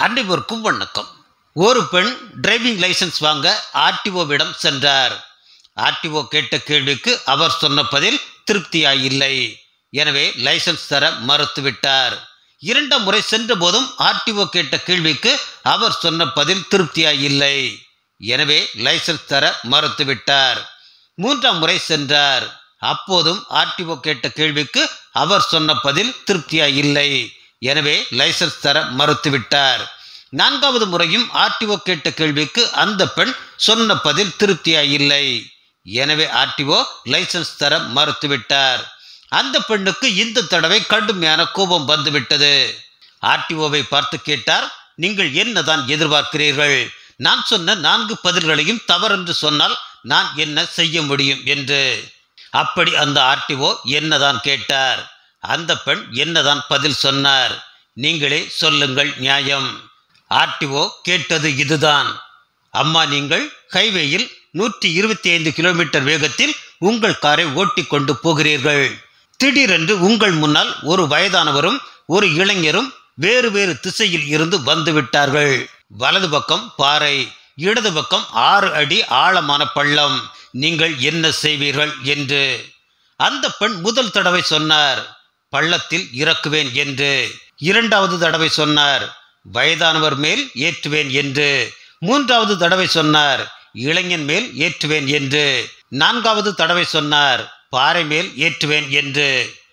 அனைவருக்கும் வணக்கம் ஒரு பெண் டிரைவிங் லைசென்ஸ் வாங்க ஆர்டிஓவிடம் சென்றார் ஆர்டிஓ கேட்ட கேள்விக்கு அவர் சொன்ன பதில் திருப்தியாயில்லை எனவே லைசென்ஸ் தர மறுத்துவிட்டார் இரண்டாம் முறை சென்ற போதும் ஆர்டிஓ கேட்ட கேள்விக்கு அவர் சொன்ன பதில் திருப்தியாயில்லை எனவே லைசென்ஸ் தர மறுத்துவிட்டார் மூன்றாம் முறை சென்றார் அப்போதும் ஆர்டிஓ கேட்ட கேள்விக்கு அவர் சொன்ன பதில் திருப்தியாயில்லை எனவே லைசென்ஸ் தர மறுத்துவிட்டார் நான்காவது முறையும் ஆர்டிஓ கேட்ட கேள்விக்கு அந்த பெண் சொன்ன பதில் திருப்தியாயில்லை எனவே ஆர்டிஓ லைசென்ஸ் தர மறுத்துவிட்டார் அந்த பெண்ணுக்கு இந்த தடவை கடுமையான கோபம் வந்துவிட்டது ஆர்டிஓவை பார்த்து கேட்டார் நீங்கள் என்னதான் எதிர்பார்க்கிறீர்கள் நான் சொன்ன நான்கு பதில்களையும் தவறென்று சொன்னால் நான் என்ன செய்ய முடியும் என்று அப்படி அந்த ஆர்டிஓ என்னதான் கேட்டார் அந்த பெண் என்னதான் பதில் சொன்னார் நீங்களே சொல்லுங்கள் நியாயம் ஆர்டிஓ கேட்டது இதுதான் அம்மா நீங்கள் ஹைவேயில் நூற்றி இருபத்தி ஐந்து கிலோமீட்டர் வேகத்தில் உங்கள் காரை ஓட்டிக் கொண்டு போகிறீர்கள் திடீரென்று உங்கள் முன்னால் ஒரு வயதானவரும் ஒரு இளைஞரும் வேறு வேறு திசையில் இருந்து வந்து விட்டார்கள் வலது பக்கம் பாறை இடது பக்கம் ஆறு அடி ஆழமான பள்ளம் நீங்கள் என்ன செய்வீர்கள் என்று அந்த பெண் முதல் தடவை சொன்னார் பள்ளத்தில் இறக்குவேன் என்று இரண்டாவது தடவை சொன்னார் வயதானவர் மேல் ஏற்றுவேன் என்று மூன்றாவது தடவை சொன்னார் இளைஞன் மேல் ஏற்றுவேன் என்று நான்காவது தடவை சொன்னார் பாறை மேல் ஏற்றுவேன் என்று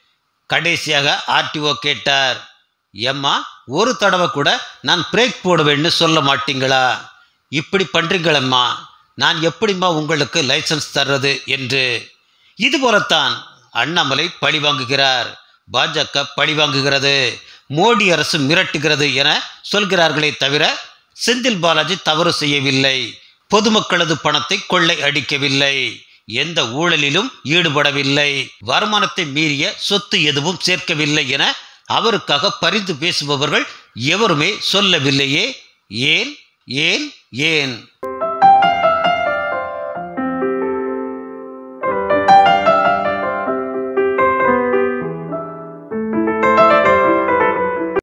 கடைசியாக ஆர்டிஓ கேட்டார் ஏம்மா ஒரு தடவை கூட நான் பிரேக் போடுவேன்னு சொல்ல மாட்டீங்களா இப்படி பண்றீங்களம்மா நான் எப்படிம்மா உங்களுக்கு லைசன்ஸ் தர்றது என்று இது போலத்தான் அண்ணாமலை பழி வாங்குகிறார் பாஜக பழி வாங்குகிறது மோடி அரசு மிரட்டுகிறது என சொல்கிறார்களே தவிர செந்தில் பாலாஜி தவறு செய்யவில்லை பொதுமக்களது பணத்தை கொள்ளை அடிக்கவில்லை எந்த ஊழலிலும் ஈடுபடவில்லை வருமானத்தை மீறிய சொத்து எதுவும் சேர்க்கவில்லை என அவருக்காக பரிந்து பேசுபவர்கள் எவருமே சொல்லவில்லையே ஏன் ஏன் ஏன்